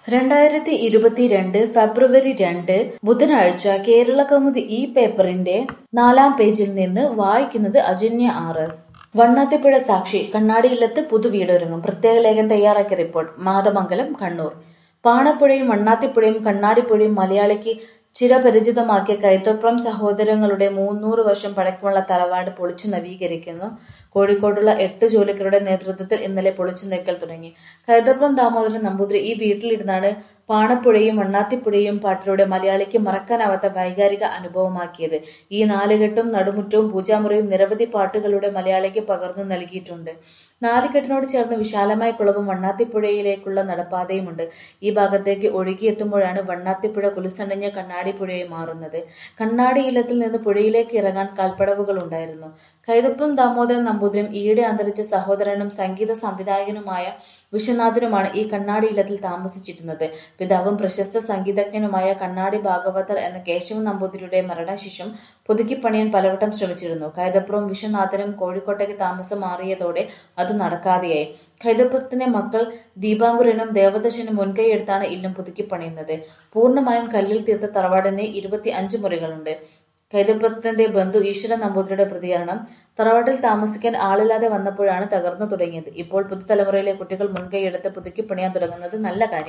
രണ്ടായിരത്തി ഇരുപത്തിരണ്ട് ഫെബ്രുവരി രണ്ട് ബുധനാഴ്ച കേരള കൗമുദി ഈ പേപ്പറിന്റെ നാലാം പേജിൽ നിന്ന് വായിക്കുന്നത് അജന്യ ആർ എസ് വണ്ണാത്തിപ്പുഴ സാക്ഷി കണ്ണാടിയില്ലത്ത് പുതുവീടൊരുങ്ങും പ്രത്യേക ലേഖൻ തയ്യാറാക്കിയ റിപ്പോർട്ട് മാതമംഗലം കണ്ണൂർ പാണപ്പുഴയും വണ്ണാത്തിപ്പുഴയും കണ്ണാടിപ്പുഴയും മലയാളിക്ക് ചിരപരിചിതമാക്കിയ കൈത്തൊപ്രം സഹോദരങ്ങളുടെ മുന്നൂറ് വർഷം പഴക്കമുള്ള തറവാട് പൊളിച്ചു നവീകരിക്കുന്നു കോഴിക്കോടുള്ള എട്ട് ജോലിക്കാരുടെ നേതൃത്വത്തിൽ ഇന്നലെ പൊളിച്ചു നീക്കൽ തുടങ്ങി കൈതപ്രം ദാമോദരൻ നമ്പൂതിരി ഈ വീട്ടിലിരുന്നാണ് പാണപ്പുഴയും വണ്ണാത്തിപ്പുഴയും പാട്ടിലൂടെ മലയാളിക്ക് മറക്കാനാവാത്ത വൈകാരിക അനുഭവമാക്കിയത് ഈ നാലുകെട്ടും നടുമുറ്റവും പൂജാമുറിയും നിരവധി പാട്ടുകളുടെ മലയാളിക്ക് പകർന്നു നൽകിയിട്ടുണ്ട് നാലുകെട്ടിനോട് ചേർന്ന് വിശാലമായ കുളവും വണ്ണാത്തിപ്പുഴയിലേക്കുള്ള നടപ്പാതയുമുണ്ട് ഈ ഭാഗത്തേക്ക് ഒഴുകിയെത്തുമ്പോഴാണ് വണ്ണാത്തിപ്പുഴ കുലുസണിഞ്ഞ കണ്ണാടിപ്പുഴയായി മാറുന്നത് കണ്ണാടി ഇല്ലത്തിൽ നിന്ന് പുഴയിലേക്ക് ഇറങ്ങാൻ കാൽപ്പടവുകൾ ഉണ്ടായിരുന്നു കൈതപ്പം ദാമോദരൻ നമ്പൂതിരും ഈയിടെ അന്തരിച്ച സഹോദരനും സംഗീത സംവിധായകനുമായ വിശ്വനാഥനുമാണ് ഈ കണ്ണാടി ഇല്ലത്തിൽ താമസിച്ചിരുന്നത് പിതാവും പ്രശസ്ത സംഗീതജ്ഞനുമായ കണ്ണാടി ഭാഗവതർ എന്ന കേശവ നമ്പൂതിരിയുടെ മരണശേഷം പുതുക്കിപ്പണിയാൻ പലവട്ടം ശ്രമിച്ചിരുന്നു കൈതപ്പുറം വിശ്വനാഥനും കോഴിക്കോട്ടേക്ക് താമസം മാറിയതോടെ അത് നടക്കാതെയായി കൈതപ്പുറത്തിന്റെ മക്കൾ ദീപാങ്കുരനും ദേവദശനും മുൻകൈയെടുത്താണ് ഇല്ലം പുതുക്കിപ്പണിയുന്നത് പൂർണ്ണമായും കല്ലിൽ തീർത്ത തറവാടിന് ഇരുപത്തി അഞ്ച് മുറികളുണ്ട് കൈതപ്പുറത്തിന്റെ ബന്ധു ഈശ്വര നമ്പൂതിരിയുടെ പ്രതികരണം തറവാട്ടിൽ താമസിക്കാൻ ആളില്ലാതെ വന്നപ്പോഴാണ് തകർന്നു തുടങ്ങിയത് ഇപ്പോൾ പുതുതലമുറയിലെ കുട്ടികൾ മുൻകൈയെടുത്ത് പുതുക്കി പണിയാൻ തുടങ്ങുന്നത് നല്ല കാര്യം